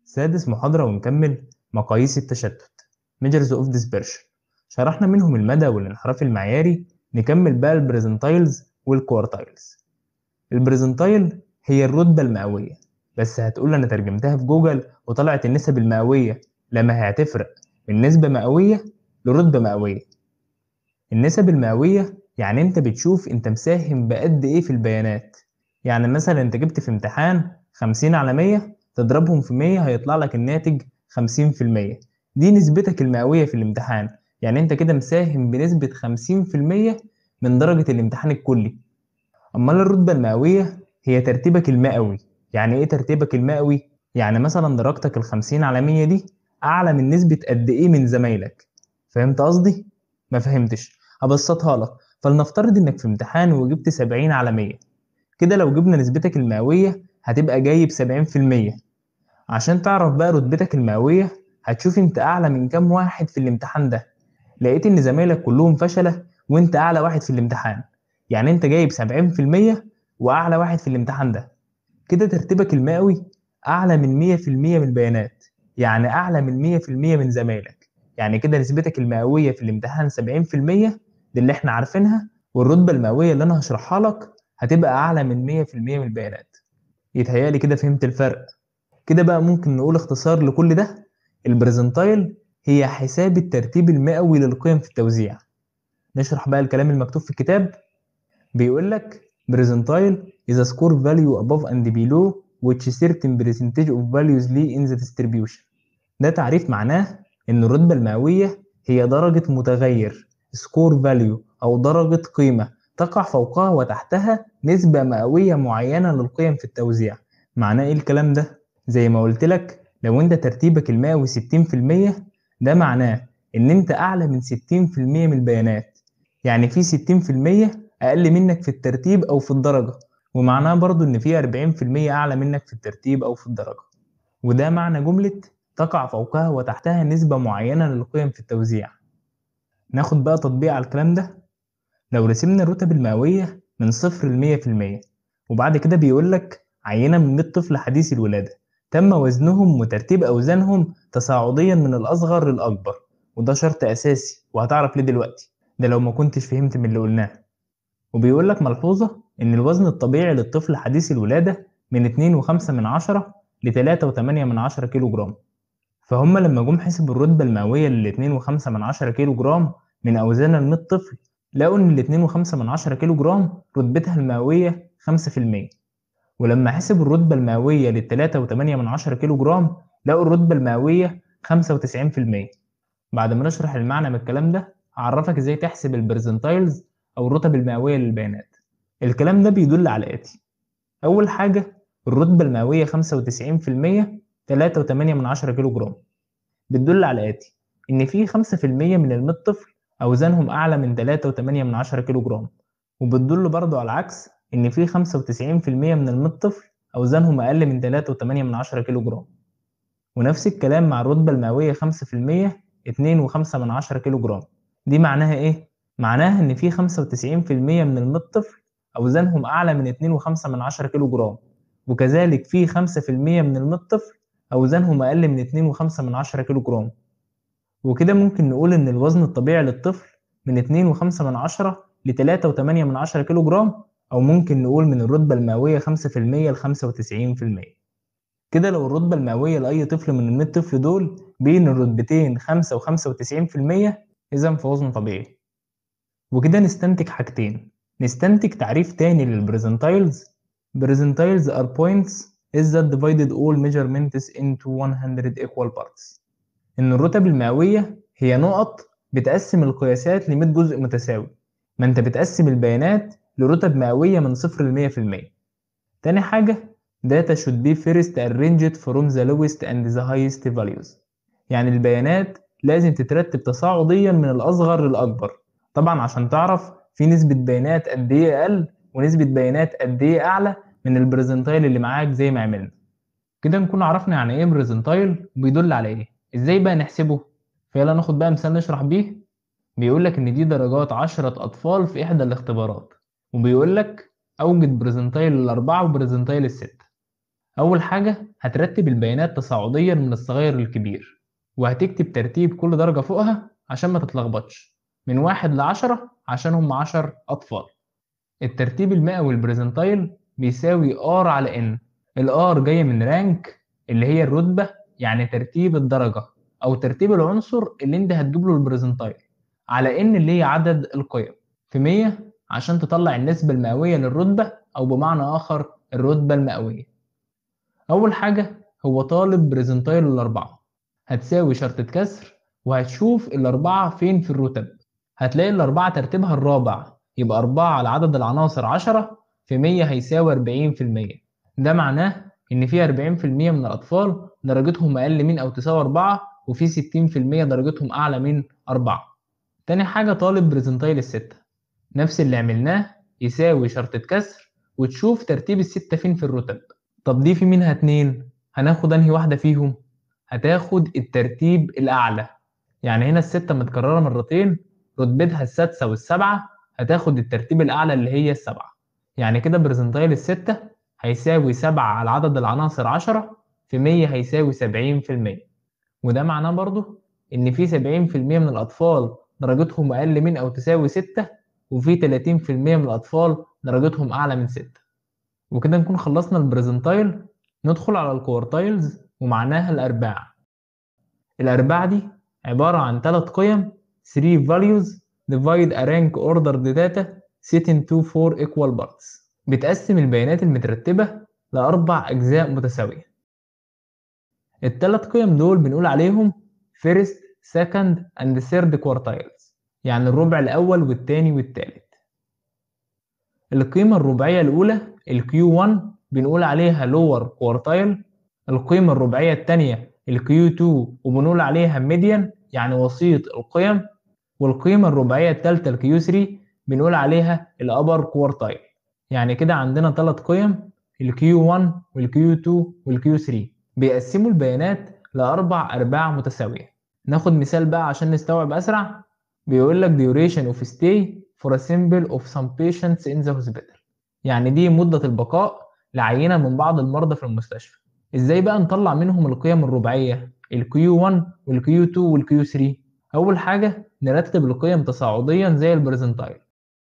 سادس محاضرة ونكمل مقاييس التشتت Measures of Dispersion شرحنا منهم المدى والانحراف المعياري نكمل بقى البريزنتايلز والكوارتايلز البريزنتايل هي الرتبة المئوية بس هتقول أنا ترجمتها في جوجل وطلعت النسب المئوية لما هي هتفرق من نسبة مئوية لرتبة مئوية النسب المئوية يعني انت بتشوف انت مساهم بقد ايه في البيانات يعني مثلا انت جبت في امتحان خمسين على مية تضربهم في مية هيطلع لك الناتج خمسين في المية دي نسبتك المئوية في الامتحان يعني انت كده مساهم بنسبة خمسين في المية من درجة الامتحان الكلي أمال الرتبة المئوية هي ترتيبك المئوي يعني ايه ترتيبك المئوي؟ يعني مثلا درجتك الخمسين على مية دي أعلى من نسبة قد ايه من زمايلك فهمت قصدي؟ ما فهمتش هبسطها لك فلنفترض انك في امتحان وجبت سبعين على مية كده لو جبنا نسبتك المئوية هتبقى جايب سبعين في المية عشان تعرف بقى رتبتك المئوية هتشوف انت أعلى من كام واحد في الامتحان ده لقيت ان زمايلك كلهم فشلة وانت أعلى واحد في الامتحان يعني انت جايب سبعين في المية وأعلى واحد في الامتحان ده كده ترتيبك المئوي أعلى من مية في المية من البيانات يعني أعلى من مية في المية من زمايلك يعني كده نسبتك المئوية في الامتحان سبعين في المية دي اللي احنا عارفينها والرتبة المئوية اللي أنا هشرحها لك هتبقى أعلى من مية في المية من البيانات يتهيألي كده فهمت الفرق كده بقى ممكن نقول اختصار لكل ده البرزنتايل هي حساب الترتيب المئوي للقيم في التوزيع نشرح بقى الكلام المكتوب في الكتاب بيقول لك percentile is a score value above and below which certain percentage of values lay in the distribution ده تعريف معناه إن الرتبة المئوية هي درجة متغير score value أو درجة قيمة تقع فوقها وتحتها نسبة مئوية معينة للقيم في التوزيع معناه إيه الكلام ده؟ زي ما قلت لك لو أنت ترتيبك المئوي 60% ده معناه إن أنت أعلى من 60% من البيانات يعني في 60% أقل منك في الترتيب أو في الدرجة ومعناه برضو إن في 40% أعلى منك في الترتيب أو في الدرجة وده معنى جملة تقع فوقها وتحتها نسبة معينة للقيم في التوزيع ناخد بقى تطبيق على الكلام ده لو رسمنا الرتب المئوية من صفر لمية في المية وبعد كده بيقولك عينة من 100 طفل حديث الولادة تم وزنهم وترتيب أوزانهم تصاعديا من الأصغر للأكبر وده شرط أساسي وهتعرف ليه دلوقتي ده لو ما كنتش فهمت من اللي قلناه وبيقولك ملحوظة إن الوزن الطبيعي للطفل حديث الولادة من اتنين وخمسة من عشرة لتلاتة وتمانية من عشرة كيلو جرام فهم لما جم حسبوا الرتبة المئوية للاتنين وخمسة من عشرة كيلو جرام من أوزان المية طفل لقوا إن الاتنين وخمسة من عشرة كيلو جرام رتبتها المئوية خمسة في المية ولما حسبوا الرتبة المئوية للتلاتة وتمانية من عشرة كيلو جرام لقوا الرتبة المئوية خمسة وتسعين في المية بعد ما نشرح المعنى من الكلام ده هعرفك ازاي تحسب البرزنتايلز أو الرتب المئوية للبيانات الكلام ده بيدل على الآتي أول حاجة الرتبة المئوية خمسة وتسعين في المية تلاتة وتمانية من عشرة كيلو جرام بتدل على الآتي إن في خمسة في المية من المية طفل أوزانهم أعلى من تلاتة وتمانية من عشرة كيلو جرام وبتدل برضو على العكس إن في خمسة وتسعين في المية من المية طفل أوزانهم أقل من تلاتة وتمانية من عشرة كيلو جرام ونفس الكلام مع الرتبة المئوية خمسة في المية اتنين وخمسة من عشرة كيلو جرام دي معناها إيه؟ معناها إن في خمسة وتسعين في المية من المية طفل أوزانهم أعلى من اتنين وخمسة من عشرة كيلو جرام وكذلك في خمسة في المية من المية طفل أوزانهم أقل من اتنين وخمسة من عشرة كيلو جرام وكده ممكن نقول إن الوزن الطبيعي للطفل من اتنين وخمسة من عشرة لتلاتة وتمانية من عشرة كيلو جرام أو ممكن نقول من الرتبة المئوية خمسة في المية لخمسة وتسعين في المية كده لو الرتبة المئوية لأي طفل من المية طفل دول بين الرتبتين خمسة وخمسة وتسعين في المية إذا فوزن طبيعي وكده نستنتج حاجتين نستنتج تعريف تاني للبرزنتايلز Percentiles are points is that divided all measurements into 100 equal parts إن الرتب المئوية هي نقط بتقسم القياسات ل 100 جزء متساوي ما أنت بتقسم البيانات لرتب مئوية من صفر ل 100 في المية تاني حاجة data should be first arranged from the lowest and the highest values يعني البيانات لازم تترتب تصاعديا من الأصغر للأكبر طبعا عشان تعرف في نسبة بيانات قد إيه أقل ونسبة بيانات قد إيه أعلى من البرزنتايل اللي معاك زي ما عملنا كده نكون عرفنا يعني إيه برزنتايل وبيدل على إيه إزاي بقى نحسبه فيلا ناخد بقى مثال نشرح بيه بيقول لك إن دي درجات عشرة أطفال في إحدى الاختبارات وبيقول لك أوجد برزنتايل الأربعة وبرزنتايل الستة أول حاجة هترتب البيانات تصاعديا من الصغير للكبير وهتكتب ترتيب كل درجة فوقها عشان ما تتلخبطش من واحد لعشرة عشان هم عشر أطفال الترتيب المئوي البريزنتايل بيساوي R على N ال R جاية من رانك اللي هي الرتبة يعني ترتيب الدرجة أو ترتيب العنصر اللي أنت هتجيب له البريزنتايل على N اللي هي عدد القيم في 100 عشان تطلع النسبة المئوية للرتبة أو بمعنى آخر الرتبة المئوية أول حاجة هو طالب بريزنتايل الأربعة هتساوي شرطة كسر وهتشوف الأربعة فين في الرتب هتلاقي الأربعة ترتيبها الرابع يبقى أربعة على عدد العناصر عشرة في مية هيساوي أربعين في المية ده معناه إن في أربعين في المية من الأطفال درجتهم أقل من أو تساوي أربعة وفي ستين في المية درجتهم أعلى من أربعة تاني حاجة طالب بريزنتايل الستة نفس اللي عملناه يساوي شرطة كسر وتشوف ترتيب الستة فين في الرتب طب دي في منها اتنين هناخد انهي واحدة فيهم هتاخد الترتيب الأعلى يعني هنا الستة متكررة مرتين رتبتها السادسة والسابعة هتاخد الترتيب الأعلى اللي هي السبعة يعني كده برزنتايل الستة هيساوي سبعة على عدد العناصر عشرة في مية هيساوي سبعين في المية وده معناه برضو إن في سبعين في المية من الأطفال درجتهم أقل من أو تساوي ستة وفي تلاتين في المية من الأطفال درجتهم أعلى من ستة وكده نكون خلصنا البرزنتايل ندخل على الكوارتايلز ومعناها الأرباع الأرباع دي عبارة عن ثلاث قيم 3 values divide a rank ordered data set into 4 equal parts بتقسم البيانات المترتبة لأربع أجزاء متساوية الثلاث قيم دول بنقول عليهم first second and third quartiles يعني الربع الأول والتاني والتالت القيمة الرباعية الأولى ال Q1 بنقول عليها lower quartile القيمة الرباعية التانية ال Q2 وبنقول عليها median يعني وسيط القيم والقيمة الرباعية التالتة ال Q3 بنقول عليها ال upper quartile يعني كده عندنا ثلاث قيم ال Q1 وال Q2 وال Q3 بيقسموا البيانات لأربع أرباع متساوية ناخد مثال بقى عشان نستوعب أسرع بيقول لك duration of stay for a sample of some patients in the hospital يعني دي مدة البقاء لعينة من بعض المرضى في المستشفى ازاي بقى نطلع منهم القيم الرباعية ال Q1 وال Q2 وال Q3 أول حاجة نرتب القيم تصاعديا زي البرزنتايل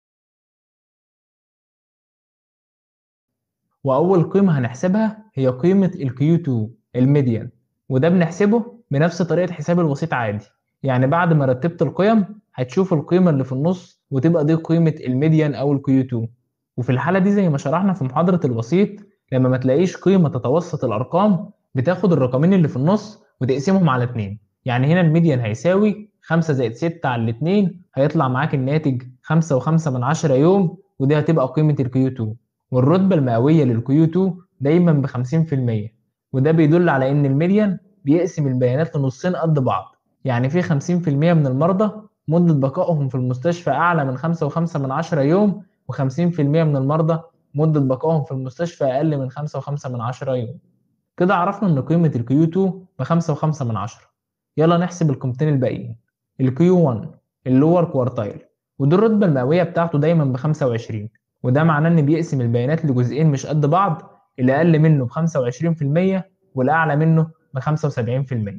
وأول قيمة هنحسبها هي قيمة ال Q2 الميديان وده بنحسبه بنفس طريقة حساب الوسيط عادي يعني بعد ما رتبت القيم هتشوف القيمة اللي في النص وتبقى دي قيمة الميديان أو ال Q2 وفي الحالة دي زي ما شرحنا في محاضرة الوسيط لما ما تلاقيش قيمة تتوسط الأرقام بتاخد الرقمين اللي في النص وتقسمهم على اتنين يعني هنا الميديان هيساوي خمسة زائد ستة على الاتنين هيطلع معاك الناتج خمسة وخمسة من عشرة يوم ودي هتبقى قيمة الكيو 2 والرتبة المئوية للكيو 2 دايما بخمسين في المية وده بيدل على إن الميديان بيقسم البيانات لنصين قد بعض يعني في خمسين في المية من المرضى مدة بقائهم في المستشفى أعلى من خمسة وخمسة من عشرة يوم وخمسين في المية من المرضى مدة بقائهم في المستشفى أقل من خمسة وخمسة من عشرة يوم كده عرفنا إن قيمة الكيو 2 بخمسة وخمسة من عشرة يلا نحسب القيمتين الباقيين الكيو 1 اللور كوارتايل ودي الرتبة المئوية بتاعته دايما ب 25 وده معناه إن بيقسم البيانات لجزئين مش قد بعض اللي أقل منه ب 25% والأعلى منه ب 75%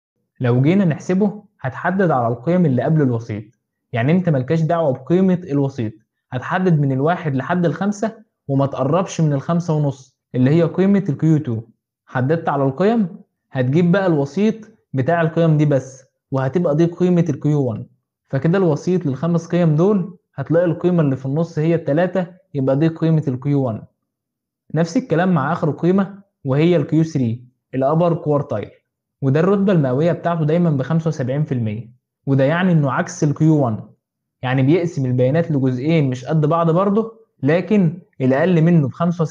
لو جينا نحسبه هتحدد على القيم اللي قبل الوسيط يعني انت ملكاش دعوة بقيمة الوسيط هتحدد من الواحد لحد الخمسة وما تقربش من الخمسة ونص اللي هي قيمة الكيو 2 حددت على القيم هتجيب بقى الوسيط بتاع القيم دي بس وهتبقى دي قيمة الكيو 1 فكده الوسيط للخمس قيم دول هتلاقي القيمة اللي في النص هي التلاتة يبقى دي قيمة الكيو 1 نفس الكلام مع آخر قيمة وهي الكيو 3 الأبر كوارتايل وده الرتبة المئوية بتاعته دايما ب 75% وده يعني إنه عكس الكيو 1 يعني بيقسم البيانات لجزئين مش قد بعض برضه لكن الأقل منه ب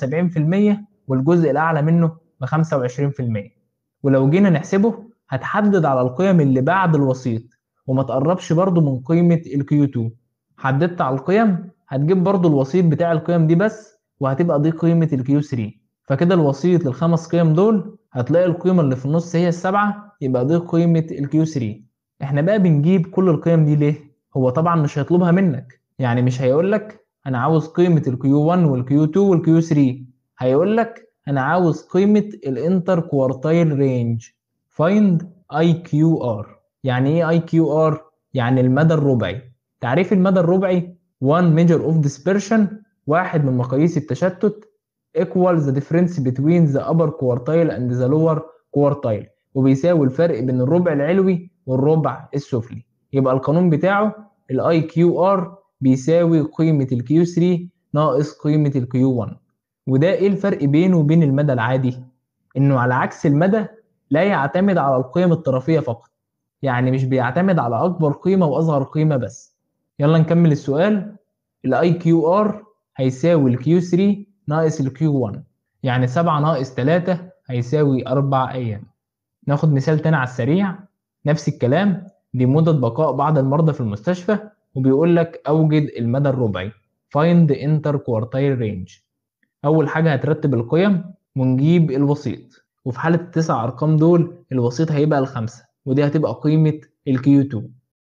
75% والجزء الأعلى منه ب 25% ولو جينا نحسبه هتحدد على القيم اللي بعد الوسيط وما تقربش برضه من قيمة الكيو 2 حددت على القيم هتجيب برضه الوسيط بتاع القيم دي بس وهتبقى دي قيمة الكيو 3 فكده الوسيط للخمس قيم دول هتلاقي القيمة اللي في النص هي السبعة يبقى دي قيمة الكيو 3 احنا بقى بنجيب كل القيم دي ليه؟ هو طبعا مش هيطلبها منك يعني مش هيقول لك انا عاوز قيمة الكيو 1 والكيو 2 والكيو 3 هيقول لك انا عاوز قيمة الانتر كوارتايل رينج find IQR يعني ايه IQR يعني المدى الربعي تعريف المدى الربعي one measure of dispersion واحد من مقاييس التشتت equals the difference between the upper quartile and the lower quartile وبيساوي الفرق بين الربع العلوي والربع السفلي يبقى القانون بتاعه الاي كيو ار بيساوي قيمة الكيو 3 ناقص قيمة الكيو 1 وده ايه الفرق بينه وبين المدى العادي انه على عكس المدى لا يعتمد على القيم الطرفية فقط يعني مش بيعتمد على اكبر قيمة واصغر قيمة بس يلا نكمل السؤال الاي كيو ار هيساوي الكيو 3 ناقص الكيو 1 يعني 7 ناقص 3 هيساوي 4 ايام ناخد مثال تاني على السريع نفس الكلام دي مدة بقاء بعض المرضى في المستشفى وبيقول لك أوجد المدى الربعي find the interquartile range أول حاجة هترتب القيم ونجيب الوسيط وفي حالة التسع أرقام دول الوسيط هيبقى الخمسة ودي هتبقى قيمة ال Q2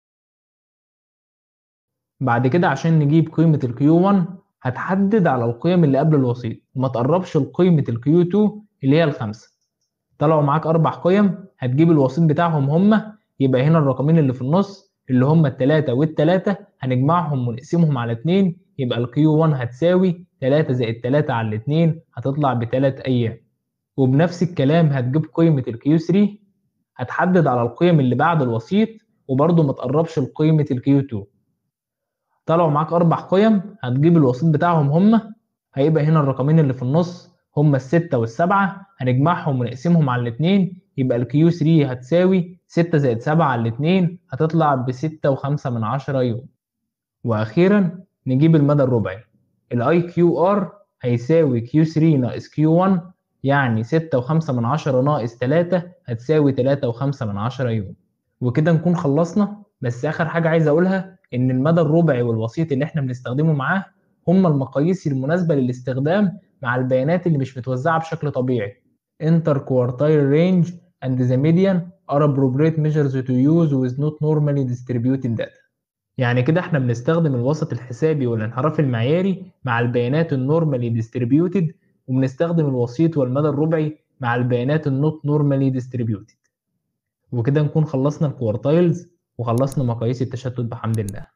بعد كده عشان نجيب قيمة ال Q1 هتحدد على القيم اللي قبل الوسيط وما تقربش لقيمة ال Q2 اللي هي الخمسة طلعوا معاك أربع قيم هتجيب الوسيط بتاعهم هما يبقى هنا الرقمين اللي في النص اللي هما التلاتة والتلاتة هنجمعهم ونقسمهم على اتنين يبقى ال Q1 هتساوي تلاتة زائد تلاتة على الاتنين هتطلع بتلات أيام وبنفس الكلام هتجيب قيمة ال Q3 هتحدد على القيم اللي بعد الوسيط وبرضه ما تقربش لقيمة ال Q2 طلعوا معاك أربع قيم هتجيب الوسيط بتاعهم هما هيبقى هنا الرقمين اللي في النص هما الستة والسبعة هنجمعهم ونقسمهم على الاتنين يبقى ال Q3 هتساوي ستة زائد سبعة على الاتنين هتطلع بستة وخمسة من عشرة يوم وأخيرا نجيب المدى الربعي ال IQR هيساوي Q3 ناقص Q1 يعني ستة وخمسة من عشرة ناقص تلاتة هتساوي تلاتة وخمسة من عشرة يوم وكده نكون خلصنا بس آخر حاجة عايز أقولها إن المدى الربعي والوسيط اللي إحنا بنستخدمه معاه هما المقاييس المناسبة للاستخدام مع البيانات اللي مش متوزعة بشكل طبيعي interquartile range and the median are appropriate measures to use with not normally distributed data يعني كده احنا بنستخدم الوسط الحسابي والانحراف المعياري مع البيانات النورمالي ديستريبيوتد وبنستخدم الوسيط والمدى الربعي مع البيانات النوت نورمالي ديستريبيوتد وكده نكون خلصنا الكوارتايلز وخلصنا مقاييس التشتت بحمد الله